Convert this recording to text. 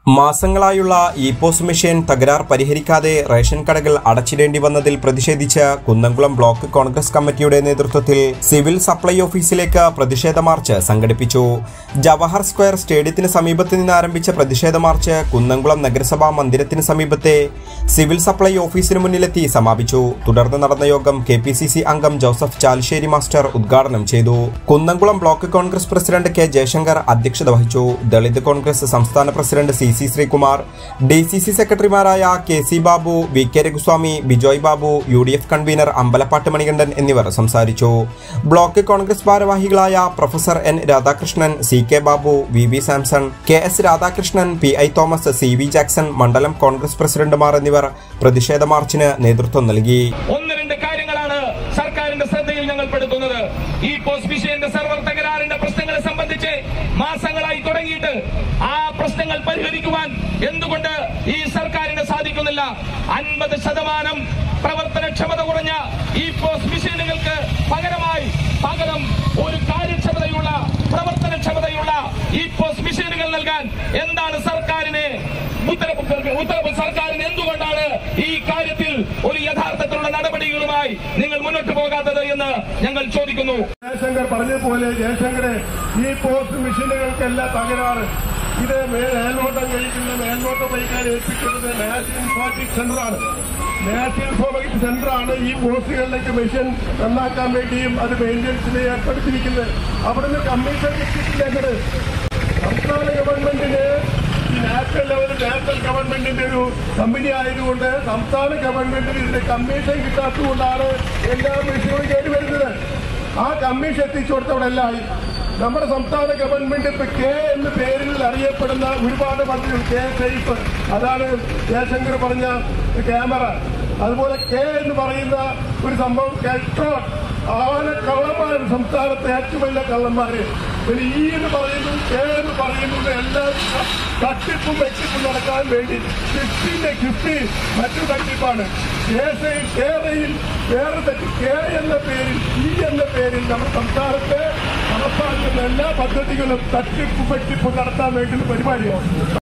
മാസങ്ങളായുള്ള e POS machine തകരാർ പരിഹരിക്കാതെ ration കടകൾ അടച്ചിടേണ്ടി വന്നതിൽ പ്രതിഷേധിച്ച് കുന്നംകുളം ബ്ലോക്ക് കോൺഗ്രസ് കമ്മിറ്റിയുടെ നേതൃത്വത്തിൽ സിവിൽ സപ്ലൈ ഓഫീസിലേക്ക് പ്രതിഷേധ മാർച്ച് സംഘടിപ്പിച്ചു ജവഹർ സ്ക്വയർ സ്റ്റേഡിയത്തിന് സമീപത്ത് നിന്ന് ആരംഭിച്ച പ്രതിഷേധ മാർച്ച് കുന്നംകുളം നഗരസഭാ മന്ദിരത്തിന് സമീപത്തെ സിവിൽ സപ്ലൈ ഓഫീസിന് മുന്നിലെത്തി സമാപിച്ചു തുടർന്ന് നടന്ന യോഗം കെ പി സി സി അംഗം ജോസഫ് ചാലിശ്ശേരി മാസ്റ്റർ ഉദ്ഘാടനം ചെയ്തു Kunnamkulam block Congress president K Jayashankar അധ്യക്ഷത വഹിച്ചു ദളിത് കോൺഗ്രസ് സംസ്ഥാന president C C Sreekumar D C C സെക്രട്ടറിമാരായ K C Babu V K Raghuswamy Bijoy Babu U D F convener Ambalappattu Manikandan എന്നിവർ സംസാരിച്ചു ബ്ലോക്ക് കോൺഗ്രസ് ഭാരവാഹികളായ professor N Radhakrishnan C K Babu V V Samson K S Radhakrishnan P I Thomas C V Jackson മണ്ഡലം കോൺഗ്രസ് പ്രസിഡന്റുമാർ എന്നിവർ പ്രതിഷേധ മാർച്ചിന് നേതൃത്വം നൽകി ഒന്ന് രണ്ട് കാര്യങ്ങളാണ് സർക്കാരിന്റെ ശ്രദ്ധയിൽ ഞങ്ങൾ പെടുത്തുന്നത് ഈ പോസ്റ്റ് വിഷയന്റെ സെർവർ തകരാറിന്റെ പ്രശ്നങ്ങളെ സംബന്ധിച്ച് മാസങ്ങളായി തുടങ്ങിയിട്ട് ആ പ്രശ്നങ്ങൾ പരിഹരിക്കുവാൻ എന്തുകൊണ്ട് ഈ സർക്കാരിന് സാധിക്കുന്നില്ല അൻപത് ശതമാനം പ്രവർത്തനക്ഷമത കുറഞ്ഞ ഈ പോസ്റ്റ് മെഷീനുകൾക്ക് പകരമായി പകരം ഒരു കാര്യക്ഷമതയുള്ള പ്രവർത്തനക്ഷമതയുള്ള ഈ പോസ്റ്റ് മെഷീനുകൾ നൽകാൻ എന്താണ് സർക്കാരിനെ ഉത്തരവ് ഉത്തരവ് സർക്കാരിന് എന്തുകൊണ്ടാണ് ഈ കാര്യത്തിൽ ഒരു യഥാർത്ഥത്തിലുള്ള നടപടികളുമായി നിങ്ങൾ മുന്നോട്ട് പോകാത്തത് എന്ന് ഞങ്ങൾ ചോദിക്കുന്നു ജയശങ്കർ പറഞ്ഞതുപോലെ ജയശങ്കറെ ഈ പോസ്റ്റ് മെഷീനുകൾക്കെല്ലാം തകരാറ് ഇത് മേ- മേൽനോട്ടം കഴിക്കുന്ന മേൽനോട്ട പൈക്കാരെ ഏൽപ്പിക്കുന്നത് നാഷണൽ ഇൻഫോർമേറ്റിക് സെന്ററാണ് നാഷണൽ ഇൻഫോർമേറ്റിക് സെന്ററാണ് ഈ പോസ്റ്റുകളിലേക്ക് മെഷീൻ നന്നാക്കാൻ വേണ്ടിയും അത് മെയിൻ്റെനൻസിന് ഏർപ്പെടുത്തിയിരിക്കുന്നത് അവിടുന്ന് കമ്മീഷൻ കിട്ടിയിട്ടില്ല സംസ്ഥാന ഗവൺമെന്റിന് ഈ നാഷണൽ ലെവലിൽ നാഷണൽ ഗവൺമെന്റിന്റെ ഒരു കമ്പനി ആയതുകൊണ്ട് സംസ്ഥാന ഗവൺമെന്റിന് ഇതിന്റെ കമ്മീഷൻ കിട്ടാത്തതുകൊണ്ടാണ് എല്ലാ മെഷീനുകളും കയറി വരുന്നത് ആ കമ്മീഷൻ എത്തിച്ചു കൊടുത്തവിടെല്ലാം നമ്മുടെ സംസ്ഥാന ഗവൺമെന്റ് ഇപ്പൊ കെ എന്ന പേരിൽ അറിയപ്പെടുന്ന ഒരുപാട് പദ്ധതികൾ കെ സേഫ് അതാണ് ജയശങ്കർ പറഞ്ഞ ക്യാമറ അതുപോലെ കെ എന്ന് പറയുന്ന ഒരു സംഭവം കെട്രോൺ ആന കള്ളന്മാർ സംസ്ഥാനത്തെ ഏറ്റവും വലിയ കള്ളന്മാര് പിന്നെ ഈ എന്ന് പറയുന്നതും കെ എന്ന് പറയുന്നതും എല്ലാം തട്ടിപ്പും വെട്ടിപ്പും നടക്കാൻ വേണ്ടി ഫിഫ്റ്റിന്റെ ഫിഫ്റ്റി മറ്റൊരു തട്ടിപ്പാണ് കേരളയിൽ കേരളയിൽ വേറെ തെറ്റ് കെ എന്ന പേരിൽ ഇ എന്ന പേരിൽ നമ്മുടെ സംസ്ഥാനത്തെ നടപ്പാക്കുന്ന എല്ലാ പദ്ധതികളും തട്ടിപ്പും വെട്ടിപ്പും നടത്താൻ വേണ്ടിയുള്ള പരിപാടിയാണ്